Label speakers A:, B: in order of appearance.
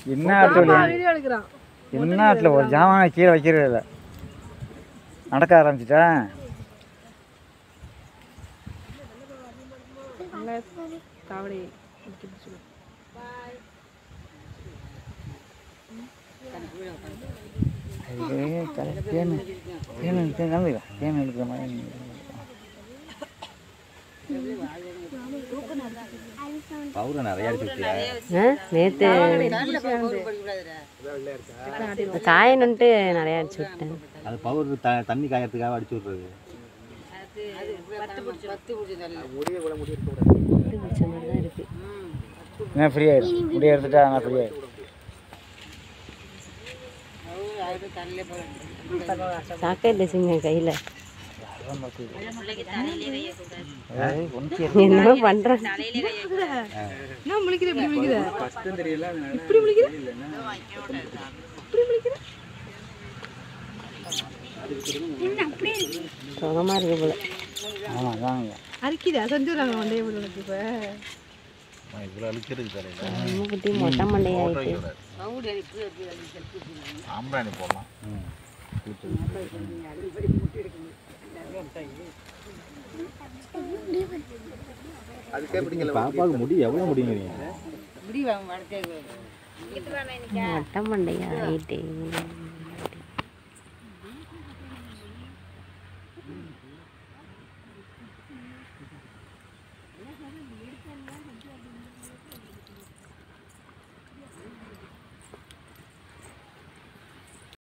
A: என்ன ஆட்டில்
B: வீடியோ எடுக்கிறான்
A: என்ன ஆட்டில் ஒரு ஜாமானை கீழே வைக்கிறது இல்லை நடக்க ஆரம்பிச்சிட்டேன்
B: காவடி
A: அது கரெக்ட் தேன் தேன் தேன் நம்புங்க தேன் எடுக்கிற மாதிரி
C: பவுரை நிறைய அடிச்சு விட்டியா
D: நேற்று காயணுன்ட்டு நிறையா அடிச்சு விட்டேன்
C: அது பவுர் த தண்ணி காயறதுக்காக அடிச்சு விட்றது
D: முடி பிடிச்ச மாதிரி தான் இருக்கு
A: என்ன ஃப்ரீ ஆயிடும் முடிய எடுத்துட்டா நான் ஃப்ரீ ஆயிடும்
D: சாக்கை ட்ரெஸ்ஸிங்க கையில்
A: ஒன்று
D: என்னமோ பண்ணுறேன்
B: என்ன முழிக்கிற இப்படி முழிக்கிற இப்படி முழிக்கிற இப்படி முழிக்கிற
D: சுகமாக இருக்கு போல
A: ஆமாம் தாங்க
B: அரிக்குதா செஞ்சுடுறாங்க மண்டைய போட்டு உனக்கு இப்போ
C: இவ்வளோ அழிக்கிறது தெரியல
D: நம்ம குட்டி மொட்டை மண்டையாயிட்டு
C: ஆம்பராணி போடலாம் பாப்பாவுக்கு முடி எவ்வளோ முடியுங்க
D: மொட்டை மண்டையாயிட்டு